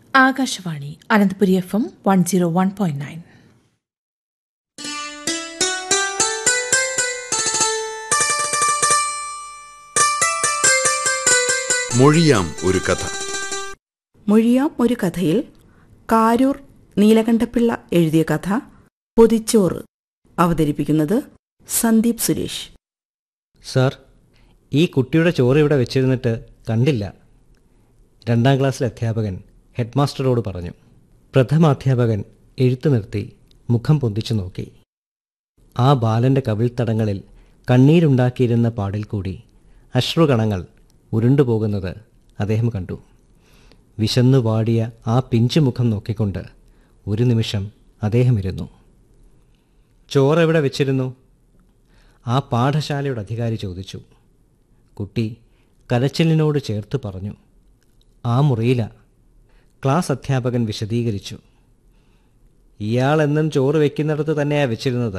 Akashvani Ananthapuri F M one zero one point nine മൊഴിയാം ഒരു കഥ മൊഴിയാം ഒരു കഥയിൽ കാരൂർ നീലകണ്ഠപിള്ള എഴുതിയ കഥ പൊതിച്ചോറ് അവതരിപ്പിക്കുന്നത് സന്ദീപ് സുരേഷ് സാർ ഈ കുട്ടിയുടെ ചോറ് ഇവിടെ വെച്ചിരുന്നിട്ട് കണ്ടില്ല രണ്ടാം ക്ലാസ്സിലെ അധ്യാപകൻ ഹെഡ് മാസ്റ്ററോട് പറഞ്ഞു പ്രഥമാധ്യാപകൻ എഴുത്തു നിർത്തി മുഖം പൊന്തിച്ചു നോക്കി ആ ബാലൻ്റെ കവിൾത്തടങ്ങളിൽ കണ്ണീരുണ്ടാക്കിയിരുന്ന പാടിൽ കൂടി അശ്രുകണങ്ങൾ ഉരുണ്ടുപോകുന്നത് അദ്ദേഹം കണ്ടു വിശന്നു വാടിയ ആ പിഞ്ചു മുഖം നോക്കിക്കൊണ്ട് ഒരു നിമിഷം അദ്ദേഹം ഇരുന്നു ചോറ് എവിടെ വെച്ചിരുന്നു ആ പാഠശാലയുടെ അധികാരി ചോദിച്ചു കുട്ടി കരച്ചിലിനോട് ചേർത്ത് പറഞ്ഞു ആ മുറിയില ക്ലാസ് അധ്യാപകൻ വിശദീകരിച്ചു ഇയാൾ എന്നും ചോറ് വെക്കുന്നിടത്ത് തന്നെയാണ് വെച്ചിരുന്നത്